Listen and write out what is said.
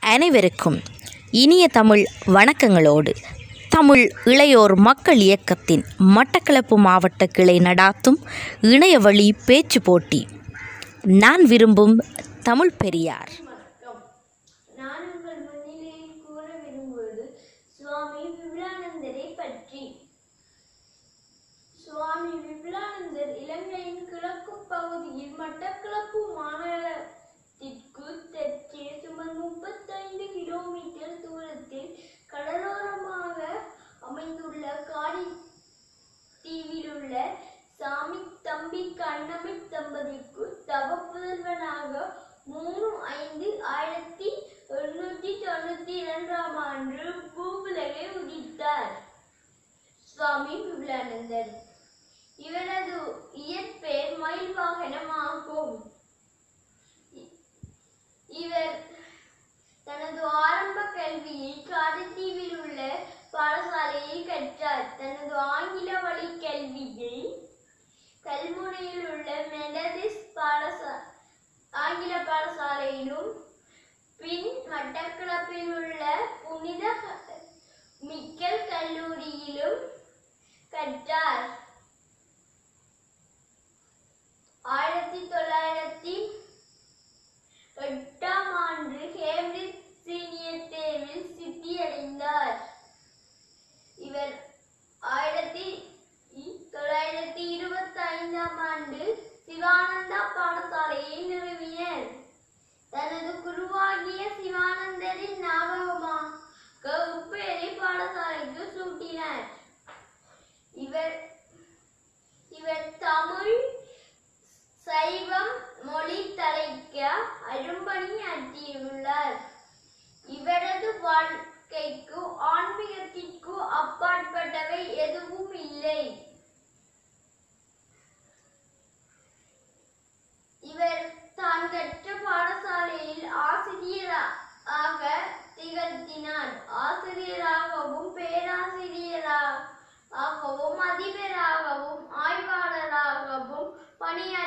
அனைவருக்கும் இனிய தமிழ் வணக்கங்களோடு தமிழ் இளையோர் மக்கள் இயக்கத்தின் மட்டக்களப்பு மாவட்ட கிளை நடாத்தும் இணையவழி பேச்சு போட்டி நான் விரும்பும் தமிழ் பெரியார் வணக்கம் நான் உங்கள் முன்னிலையில் கூற விரும்புவது சுவாமி விபுலானந்தரை பற்றி சுவாமி விபுலானந்தர் இலங்கையின் கிழக்கு பகுதியில் மட்டக்களப்பு மாநிலத்திற்கு தெற்கே சுமார் முப்பத்தைந்து கிலோமீட்டர் தூரத்தில் கடலோரமாக அமைந்துள்ள காடி தீவிலுள்ள சாமி தம்பி கண்ணமி தம்பதிக்கு தவப்புதல்வனாக மூணு ஐந்து ஆயிரத்தி எண்ணூற்றி தொண்ணூத்தி இரண்டாம் ஆண்டு பூவுலகை உதித்தார் சுவாமி விபுலானந்தர் இவரது இயற்பெயர் மயில் வாகனம் ஆகும் இ- இவர் தனது ஆரம்ப கல்வியை காரத்தீவில் உள்ள பாடசாலையில் கற்றார் தனது ஆங்கில வழி கல்வியை கல்முனையில் உள்ள மெடதிஸ் பாடசா ஆங்கில பாடசாலையிலும் பின் மட்டக்களப்பில் உள்ள புனித ஹ- மிக்கல் கல்லூரியிலும் கற்றார் ஆயிரத்தி தொள்ளாயிரத்தி எட்டாம் ஆண்டு கேம்பிரிட்ஜ் சீனியர் தேர்வில் சித்தியடைந்தார் இவர் ஆயிரத்தி தொள்ளாயிரத்தி இருபத்தி ஐந்தாம் ஆண்டு சிவானந்தா பாடசாலையை நிறுவினர் தனது குருவாகிய சிவானந்தரின் ஞாபகமாக உப்பேரி பாடசாலைக்கு சூட்டினார் இவர் இவர் தமிழ் சைவம் மொழி தலைக்க அரும்பணி ஆற்றியுள்ளார் இவரது வாழ்க்கைக்கு ஆன்மீகத்திற்கு அப்பாற்பட்டவை எதுவும் இல்லை இவர் தான் கற்ற பாடசாலையில் ஆசிரியராக திகழ்த்தினார் ஆசிரியராகவும் பேராசிரியராகவும் அதிபராகவும் ஆய்வாளராகவும் பணியாற்றினார்